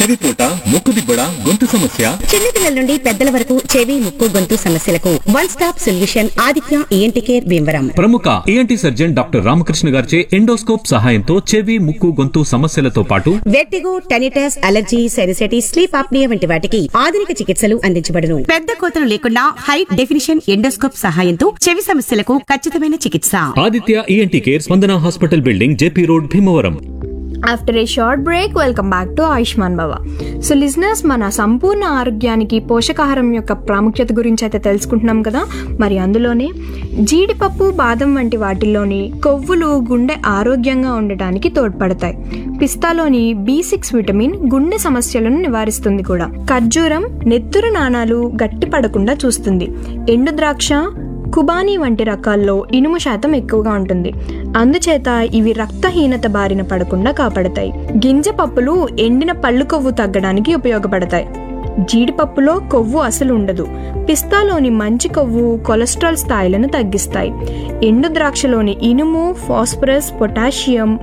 చెవిపోట ముక్కుదిబ్బడ గొంతు సమస్య చిన్నపిల్లల నుండి పెద్దల వరకు చెవి ముక్కు గొంతు సమస్యలకు one stop solution Aditya ENT care Bhimavaram ప్రముఖ ఏఎన్టీ సర్జన్ డాక్టర్ రామకృష్ణ గారిచే ఎండోస్కోప్ సహాయంతో చెవి ముక్కు గొంతు సమస్యలతో పాటు vertigo tinnitus allergy sinusitis sleep apnoea వంటి వాటికి ఆధునిక చికిత్సలు అందించబడును పెద్ద కోతలు లేకుండా హై డెఫినిషన్ ఎండోస్కోప్ సహాయంతో చెవి సమస్యలకు ఖచ్చితమైన చికిత్స Aditya ENT care Spandana hospital building JP road Bhimavaram after a short break welcome back to Ayushman Bhava so లిజినెస్ మన సంపూర్ణ ఆరోగ్యానికి పోషకాహారం యొక్క ప్రాముఖ్యత గురించి అయితే తెలుసుకుంటున్నాం కదా మరి అందులోనే జీడిపప్పు బాదం వంటి వాటిల్లోని కొవ్వులు గుండె ఆరోగ్యంగా ఉండటానికి తోడ్పడతాయి పిస్తాలోని బి సిక్స్ విటమిన్ గుండె సమస్యలను నివారిస్తుంది కూడా ఖర్జూరం నెత్తురు నాణాలు గట్టి పడకుండా చూస్తుంది ఎండు ద్రాక్ష కుబానీ వంటి రకాల్లో ఇనుము శాతం ఎక్కువగా ఉంటుంది అందుచేత ఇవి రక్తహీనత బారిన పడకుండా కాపాడతాయి గింజ పప్పులు ఎండిన పళ్ళు కొవ్వు తగ్గడానికి ఉపయోగపడతాయి జీడిపప్పులో కొవ్వు అసలు ఉండదు పిస్తాలోని మంచి కొవ్వు కొలెస్ట్రాల్ స్థాయిలను తగ్గిస్తాయి ఎండు ద్రాక్షలోని ఇనుము ఫాస్ఫరస్ పొటాషియం